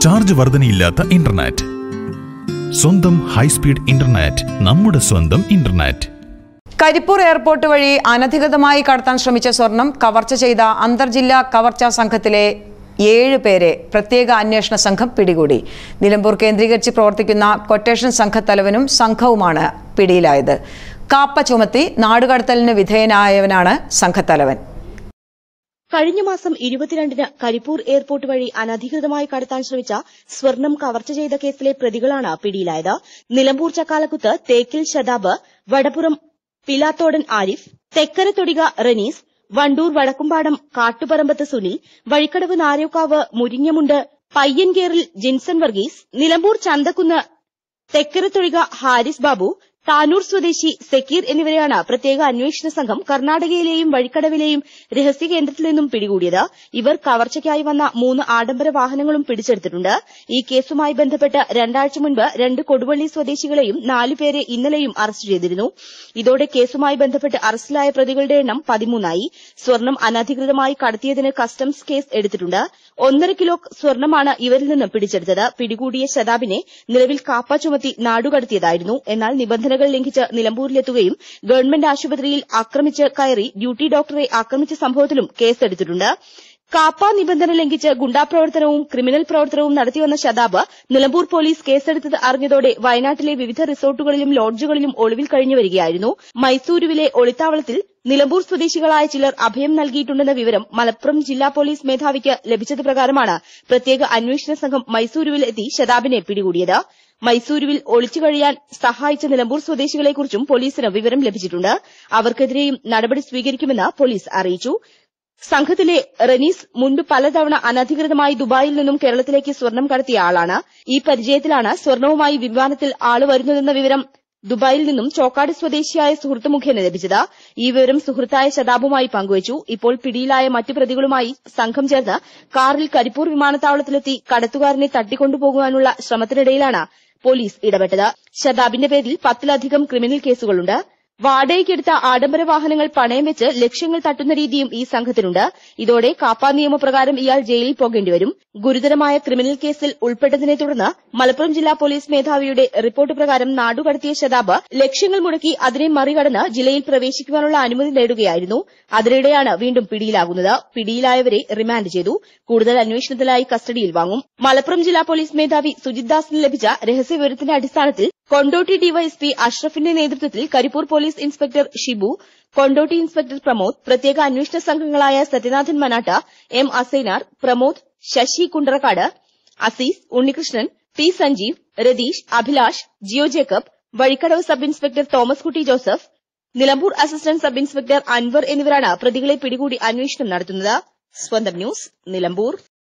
charge വർധനയില്ലാത്ത internet സ്വന്തം high speed internet നമ്മുടെ സ്വന്തം ഇന്റർനെറ്റ് കരിപ്പൂർ എയർപോർട്ട് വഴി അനധികൃതമായി കടത്താൻ ശ്രമിച്ച സ്വർണം കവർച്ച ചെയ്ത അന്തർജില്ലാ കവർച്ചാ സംഘത്തിലെ ഏഴ് പേരെ പ്രത്യേക അന്വേഷണ സംഘം പിടികൂടി നിലമ്പൂർ കേന്ദ്രീകരിച്ച് പ്രവർത്തിക്കുന്ന കൊട്ടേഷൻ സംഘത്തലവനും സംഘവുമാണ് പിടിയിലായത് കാപ്പ ചുമത്തി നാടുകടത്തലിന് വിധേയനായവനാണ് സംഘത്തലവൻ കഴിഞ്ഞ മാസം ഇരുപത്തിരണ്ടിന് കരിപ്പൂർ എയർപോർട്ട് വഴി അനധികൃതമായി കടത്താൻ ശ്രമിച്ച സ്വർണം കവർച്ച ചെയ്ത കേസിലെ പ്രതികളാണ് പിടിയിലായത് നിലമ്പൂർ ചക്കാലക്കുത്ത് തേക്കിൽ ശതാബ് വടപ്പുറം പിലാത്തോടൻ ആരിഫ് തെക്കരത്തൊടിക റനീസ് വണ്ടൂർ വടക്കുംപാടം കാട്ടുപറമ്പത്ത് സുനിൽ വഴിക്കടവ് നാരോക്കാവ് മുരിങ്ങമുണ്ട് പയ്യൻകേറിൽ ജിൻസൺ വർഗീസ് നിലമ്പൂർ ചന്തക്കുന്ന് തെക്കരത്തൊഴിക ഹാരിസ് ബാബു താനൂർ സ്വദേശി സക്കീർ എന്നിവരെയാണ് പ്രത്യേക അന്വേഷണ സംഘം കർണാടകയിലെയും വഴിക്കടവിലെയും രഹസ്യ കേന്ദ്രത്തിൽ നിന്നും പിടികൂടിയത് ഇവർ കവർച്ചയ്ക്കായി വന്ന മൂന്ന് ആഡംബര വാഹനങ്ങളും പിടിച്ചെടുത്തിട്ടുണ്ട് ഈ കേസുമായി ബന്ധപ്പെട്ട് രണ്ടാഴ്ച മുൻപ് രണ്ട് കൊടുവള്ളി സ്വദേശികളെയും നാലുപേരെ ഇന്നലെയും അറസ്റ്റ് ചെയ്തിരുന്നു ഇതോടെ കേസുമായി ബന്ധപ്പെട്ട് അറസ്റ്റിലായ പ്രതികളുടെ എണ്ണം പതിമൂന്നായി സ്വർണം അനധികൃതമായി കടത്തിയതിന് കസ്റ്റംസ് കേസ് എടുത്തിട്ടുണ്ട് ഒന്നര കിലോ സ്വർണമാണ് ഇവരിൽ നിന്ന് പിടിച്ചെടുത്തത് പിടികൂടിയ ശതാബിനെ നിലവിൽ കാപ്പ ചുമത്തി നാടുകടത്തിയതായിരുന്നു എന്നാൽ നിബന്ധനകൾ ലംഘിച്ച് നിലമ്പൂരിലെത്തുകയും ഗവൺമെന്റ് ആശുപത്രിയിൽ ആക്രമിച്ച് കയറി ഡ്യൂട്ടി ഡോക്ടറെ ആക്രമിച്ച സംഭവത്തിലും കേസെടുത്തിട്ടുണ്ട് കാപ്പ നിബന്ധന ലംഘിച്ച് ഗുണ്ടാപ്രവർത്തനവും ക്രിമിനൽ പ്രവർത്തനവും നടത്തിവന്ന ശതാബ് നിലമ്പൂർ പോലീസ് കേസെടുത്തത് അറിഞ്ഞതോടെ വയനാട്ടിലെ വിവിധ റിസോർട്ടുകളിലും ലോഡ്ജുകളിലും ഒളിവിൽ കഴിഞ്ഞു വരികയായിരുന്നു മൈസൂരുവിലെ ഒളിത്താവളത്തിൽ നിലമ്പൂർ സ്വദേശികളായ ചിലർ അഭയം നൽകിയിട്ടുണ്ടെന്ന വിവരം മലപ്പുറം ജില്ലാ പോലീസ് മേധാവിക്ക് ലഭിച്ചത് പ്രകാരമാണ് പ്രത്യേക അന്വേഷണ സംഘം മൈസൂരുവിൽ എത്തി ശതാബിനെ പിടികൂടിയത് മൈസൂരുവിൽ ഒളിച്ചു കഴിയാൻ സഹായിച്ച നിലമ്പൂർ സ്വദേശികളെക്കുറിച്ചും പോലീസിന് വിവരം ലഭിച്ചിട്ടുണ്ട് അവർക്കെതിരെയും നടപടി സ്വീകരിക്കുമെന്ന് പോലീസ് അറിയിച്ചു സംഘത്തിലെ റനീസ് മുൻപ് പലതവണ അനധികൃതമായി ദുബായിൽ നിന്നും കേരളത്തിലേക്ക് സ്വർണം കടത്തിയ ആളാണ് ഈ പരിചയത്തിലാണ് സ്വർണവുമായി വിമാനത്തിൽ ആള് വരുന്നതെന്ന വിവരം ദുബായിൽ നിന്നും ചോക്കാട് സ്വദേശിയായ സുഹൃത്ത് മുഖേന ലഭിച്ചത് ഈ വിവരം സുഹൃത്തായ ശതാബുമായി പങ്കുവച്ചു ഇപ്പോൾ പിടിയിലായ മറ്റു പ്രതികളുമായി സംഘം ചേർന്ന് കാറിൽ കരിപ്പൂർ വിമാനത്താവളത്തിലെത്തി കടത്തുകാരനെ തട്ടിക്കൊണ്ടുപോകുവാനുള്ള ശ്രമത്തിനിടയിലാണ് പോലീസ് ഇടപെട്ടത് ശതാബിന്റെ പേരിൽ പത്തിലധികം ക്രിമിനൽ കേസുകളുണ്ട് വാടകയ്ക്കെടുത്ത ആഡംബര വാഹനങ്ങൾ പണയം വെച്ച് ലക്ഷ്യങ്ങൾ തട്ടുന്ന രീതിയും ഈ സംഘത്തിനുണ്ട് ഇതോടെ കാപ്പ നിയമപ്രകാരം ഇയാൾ ജയിലിൽ പോകേണ്ടി വരും ഗുരുതരമായ ക്രിമിനൽ കേസിൽ ഉൾപ്പെട്ടതിനെ തുടർന്ന് മലപ്പുറം ജില്ലാ പോലീസ് മേധാവിയുടെ റിപ്പോർട്ട് പ്രകാരം നാടുകടത്തിയ ശതാബ് ലക്ഷ്യങ്ങൾ മുടക്കി അതിനെ മറികടന്ന് ജില്ലയിൽ പ്രവേശിക്കുവാനുള്ള അനുമതി നേടുകയായിരുന്നു അതിനിടെയാണ് വീണ്ടും പിടിയിലാകുന്നത് പിടിയിലായവരെ റിമാൻഡ് ചെയ്തു കൂടുതൽ അന്വേഷണത്തിലായി കസ്റ്റഡിയിൽ വാങ്ങും മലപ്പുറം ജില്ലാ പോലീസ് മേധാവി സുജിത് ദാസിന് ലഭിച്ച രഹസ്യവിവരത്തിന്റെ അടിസ്ഥാനത്തിൽ കൊണ്ടോട്ടി ഡിവൈഎസ്പി അഷ്റഫിന്റെ നേതൃത്വത്തിൽ Karipur police inspector Shibu Kondotty inspector Pramod പ്രത്യേക അന്വേഷണ സംഘങ്ങളായ Sathyanathan Manatta M Asainar Pramod Sasi Kundarakkad Aziz Unnikrishnan P Sanjeev Ratheesh Abhilash Jio Jacob Vazhikkadavu sub inspector Thomas Kutty Joseph Nilambur assistant sub inspector Anwar എന്നിവരാണ് പ്രതികളെ പിടികൂടി അന്വേഷണം നടത്തുന്നത് സ്വന്തം ന്യൂസ് നിലമ്പൂർ